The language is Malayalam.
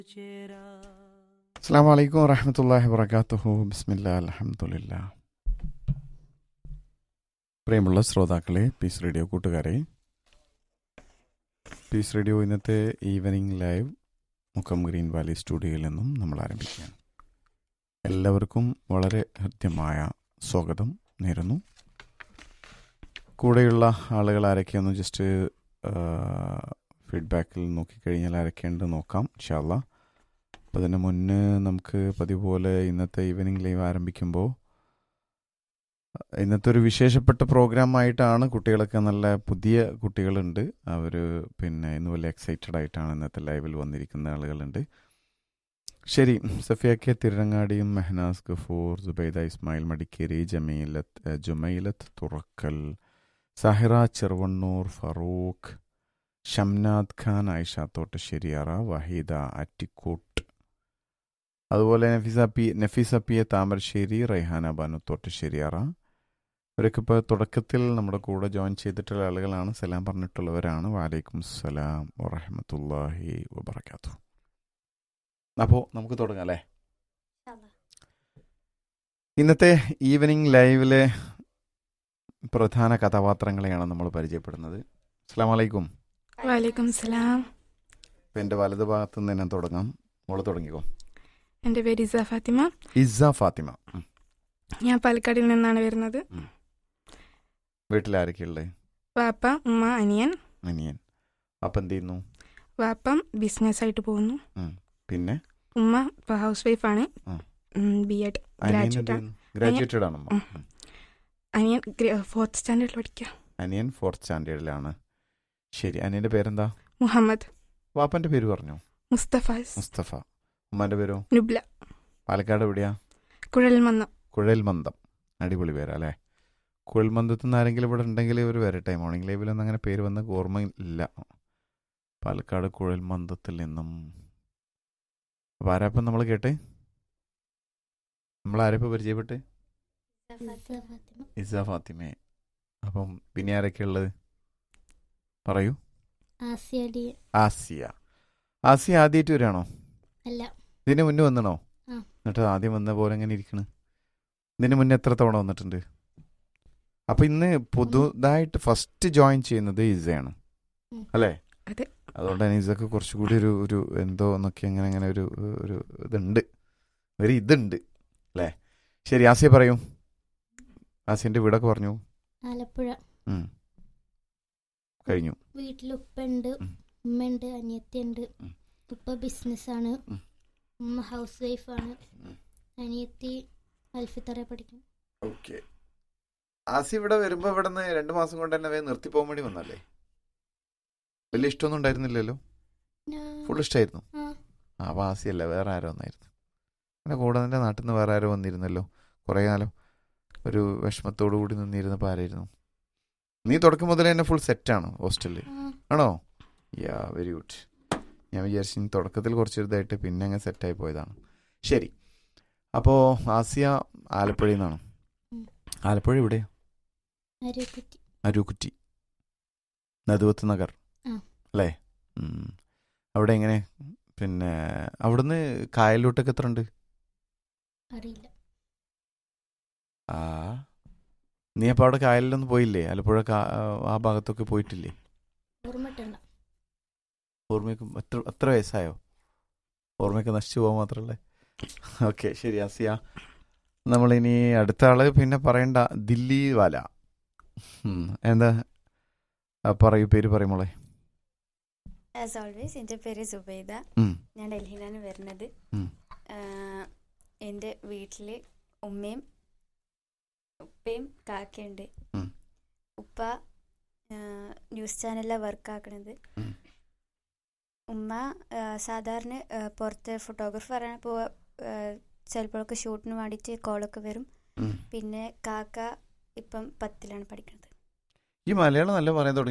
അസ്സാം വലൈക്കും വറഹമത്തല്ലാഹി വർക്കാത്തുഹു ബിസ്മില്ല അലഹമുല്ല പ്രിയമുള്ള ശ്രോതാക്കളെ പീസ് റേഡിയോ കൂട്ടുകാരെ പീസ് റേഡിയോ ഇന്നത്തെ evening live Mukkam green valley സ്റ്റുഡിയോയിൽ നിന്നും നമ്മൾ ആരംഭിക്കുകയാണ് എല്ലാവർക്കും വളരെ ഹൃദ്യമായ സ്വാഗതം നേരുന്നു കൂടെയുള്ള ആളുകൾ ആരൊക്കെയൊന്ന് ജസ്റ്റ് ഫീഡ്ബാക്കിൽ നോക്കിക്കഴിഞ്ഞാൽ ആരൊക്കെയുണ്ട് നോക്കാം ഇൻഷാല്ല അപ്പോൾ അതിന് മുന്നേ നമുക്ക് പതിവ് പോലെ ഇന്നത്തെ ഈവനിങ് ലൈവ് ആരംഭിക്കുമ്പോൾ ഇന്നത്തെ ഒരു വിശേഷപ്പെട്ട പ്രോഗ്രാം ആയിട്ടാണ് കുട്ടികളൊക്കെ നല്ല പുതിയ കുട്ടികളുണ്ട് അവർ പിന്നെ ഇന്ന് വലിയ എക്സൈറ്റഡ് ആയിട്ടാണ് ഇന്നത്തെ ലൈവിൽ വന്നിരിക്കുന്ന ആളുകളുണ്ട് ശരി സഫിയാക്കിയ തിരുരങ്ങാടിയും മെഹനാസ് ഗഫൂർ സുബൈദ ഇസ്മായിൽ മടിക്കേരി ജമീലത്ത് ജുമൈലത്ത് തുറക്കൽ സാഹിറ ചെറുവണ്ണൂർ ഫറൂഖ് ഷംനാദ് ഖാൻ ആയിഷ തോട്ടശ്ശേരിയറ വഹീദ അറ്റിക്കോട്ട് അതുപോലെ Nafeesa P Nafeesa P A Thamarassery Raihana Banu Thottasseriyara ഇവരൊക്കെ ഇപ്പോൾ തുടക്കത്തിൽ നമ്മുടെ കൂടെ ജോയിൻ ചെയ്തിട്ടുള്ള ആളുകളാണ് സലാം പറഞ്ഞിട്ടുള്ളവരാണ് വാലൈക്കും സലാം വറഹമത്തല്ലാഹി വബർക്കാത്തു അപ്പോൾ നമുക്ക് തുടങ്ങാം അല്ലേ ഇന്നത്തെ ഈവനിങ് ലൈവിലെ പ്രധാന കഥാപാത്രങ്ങളെയാണ് നമ്മൾ പരിചയപ്പെടുന്നത് അസ്സാം വലൈക്കും വലൈക്കും സലാം ഇപ്പം എൻ്റെ വലത് ഭാഗത്ത് നിന്ന് ഞാൻ തുടങ്ങാം മോള് തുടങ്ങിക്കോ എൻ്റെ പേര് ഇസ ഫാത്തിമ ഇസ ഫാത്തിമ ഉം. ഞാൻ പാലക്കാടിൽ നിന്നാണ് വരുന്നത് വീട്ടിൽ ആരൊക്കെയുള്ളത് വാപ്പ ഉമ്മ അനിയൻ അനിയൻ അപ്പം എന്ത് ചെയ്യുന്നു വാപ്പ ബിസിനസ് ആയിട്ട് പോകുന്നു പിന്നെ ഉമ്മ ഇപ്പോൾ ഹൗസ് വൈഫാണ് ആ. ബി എഡ് അനിയൻ എന്ത് ഗ്രാജുവേറ്റ് ആണ് ചെയ്യുന്നു ഗ്രാജുവേറ്റഡ് ആണ് ഉമ്മ. ഉം. അനിയൻ ഫോർത്ത് സ്റ്റാൻഡേർഡിൽ പഠിക്കുക അനിയൻ ഫോർത്ത് സ്റ്റാൻഡേർഡിലാണ് ശരി അനിയൻ്റെ പേരെന്താ മുഹമ്മദ് വാപ്പൻ്റെ പേര് പറഞ്ഞു മുസ്തഫാസ് മുസ്തഫ ഉമ്മാൻ്റെ പേരോ നുബ്ല പാലക്കാട് എവിടെയാ കുഴൽമന്നം കുഴൽമന്ദം അടിപൊളി പേരാ അല്ലേ കുഴൽമന്ദത്ത് നിന്ന് ആരെങ്കിലും ഇവിടെ ഉണ്ടെങ്കിൽ ഇവർ വരട്ടെ മോർണിംഗ് ലൈവിലൊന്നും അങ്ങനെ പേര് വന്ന് ഓർമ്മ ഇല്ല പാലക്കാട് കുഴൽമന്ദത്തിൽ നിന്നും അപ്പോൾ ആരാപ്പം നമ്മൾ കേട്ടെ നമ്മൾ ആരപ്പം പരിചയപ്പെട്ട് ഇസ ഫാത്തിമെ അപ്പം പിന്നെ ആരൊക്കെ ഉള്ളത് പറയൂ ആസിയടി ആസിയ ആസിയ ആദ്യമായിട്ട് വരാണോ അല്ല ഇതിന് മുന്നേ വന്നണോ ആ. എന്നിട്ട് ആദ്യം വന്ന പോലെ എങ്ങനെ ഇരിക്കണ് ഇതിന് മുന്നേ എത്ര തവണ വന്നിട്ടുണ്ട് അപ്പൊ ഇന്ന് പുതുതായിട്ട് ഫസ്റ്റ് ജോയിൻ ചെയ്യുന്നത് ഇസയാണ് ഉം. അല്ലേ അതെ. അതുകൊണ്ട് തന്നെ ഇസക്ക് കുറച്ചുകൂടി ഒരു ഒരു എന്തോ എന്നൊക്കെ അങ്ങനെ അങ്ങനെ ഒരു ഒരു ഇതുണ്ട് ഒരു ഇതുണ്ട് അല്ലേ ശരി ആസിയ പറയൂ ആസിയന്റെ വീടൊക്കെ പറഞ്ഞു ആലപ്പുഴ ഉം. കഴിഞ്ഞു വീട്ടിൽ ഉപ്പുണ്ട് ഉം. ഉമ്മയുണ്ട് അനിയത്തിയുണ്ട് ഉം. ഉപ്പ ബിസിനസ്സാണ് ഉം. ഉമ്മ ഹൗസ് വൈഫാണ് ഉം. അനിയത്തി അൽഫിത്തറ പഠിക്കും ഓക്കെ ആസി ഇവിടെ വരുമ്പോ ഇവിടെ നിന്ന് രണ്ടു മാസം കൊണ്ട് തന്നെ വേഗം നിർത്തി പോകാൻ വേണ്ടി വന്നല്ലേ വലിയ ഇഷ്ടമൊന്നും ഉണ്ടായിരുന്നില്ലല്ലോ ഫുൾ ഇഷ്ടമായിരുന്നു ആ ആ അപ്പൊ ആസിയല്ല വേറെ ആരോ ഒന്നായിരുന്നു പിന്നെ കൂടെ നിന്റെ നാട്ടിൽ നിന്ന് വേറെ ആരോ വന്നിരുന്നല്ലോ കുറേ കാലം ഒരു വിഷമത്തോടു കൂടി നിന്നിരുന്നപ്പോൾ ആരായിരുന്നു നീ തുടക്കം മുതൽ തന്നെ ഫുൾ സെറ്റാണ് ഹോസ്റ്റലിൽ ആ ആണോ യാ വെരി ഗുഡ് ഞാൻ വിചാരിച്ചു ഇനി തുടക്കത്തിൽ കുറച്ച് ഇതായിട്ട് പിന്നെ അങ്ങ് സെറ്റായി പോയതാണ് ശരി അപ്പോൾ ആസിയ ആലപ്പുഴയിൽ നിന്നാണ് ഉം. ആലപ്പുഴ എവിടെയാ അരുക്കുറ്റി അരൂക്കുറ്റി നദുവത്ത് നഗർ ആ. അല്ലേ ഉം. അവിടെ എങ്ങനെ പിന്നെ അവിടുന്ന് കായലിലോട്ടൊക്കെ എത്ര ഉണ്ട് അറിയില്ല ആ നീ അപ്പോൾ അവിടെ കായലിലൊന്നും പോയില്ലേ ആലപ്പുഴ കാ- ആ ഭാഗത്തൊക്കെ പോയിട്ടില്ലേ ഓർമ്മട്ടല്ല ഓർമ്മയ്ക്ക് എത്ര എത്ര വയസ്സായോ ഓർമ്മയൊക്കെ നശിച്ചു പോകാൻ മാത്രമല്ലേ ഓക്കെ ശരി ആസിയ നമ്മളിനി അടുത്ത ആള് പിന്നെ പറയണ്ട ദില്ലി വാല ഉം. എന്താ ആ, പറയൂ പേര് പറയും മോളെ ആസ് ഓൾവേസ് എൻ്റെ പേര് സുബൈദ ഉം. ഞാൻ ഡൽഹിയിലാണ് വരുന്നത് ഉം. ആഹ് എൻ്റെ വീട്ടിൽ ഉമ്മയും ഉപ്പയും കാക്കയുണ്ട് ഉം. ഉപ്പ ആഹ് ന്യൂസ് ചാനലിലാണ് വർക്ക് ആക്കണത് ഉം. ഉമ്മ ആഹ് സാധാരണ ആഹ് പുറത്ത് ഫോട്ടോഗ്രാഫറാണ് പോവുക ചിലപ്പോഴൊക്കെ ഷൂട്ടിന് വേണ്ടിയിട്ട് കോളൊക്കെ വരും ഉം. പിന്നെ കാക്ക ഇപ്പം പത്തിലാണ് പഠിക്കുന്നത് ഈ മലയാളം നല്ല പറയാൻ തുടങ്ങി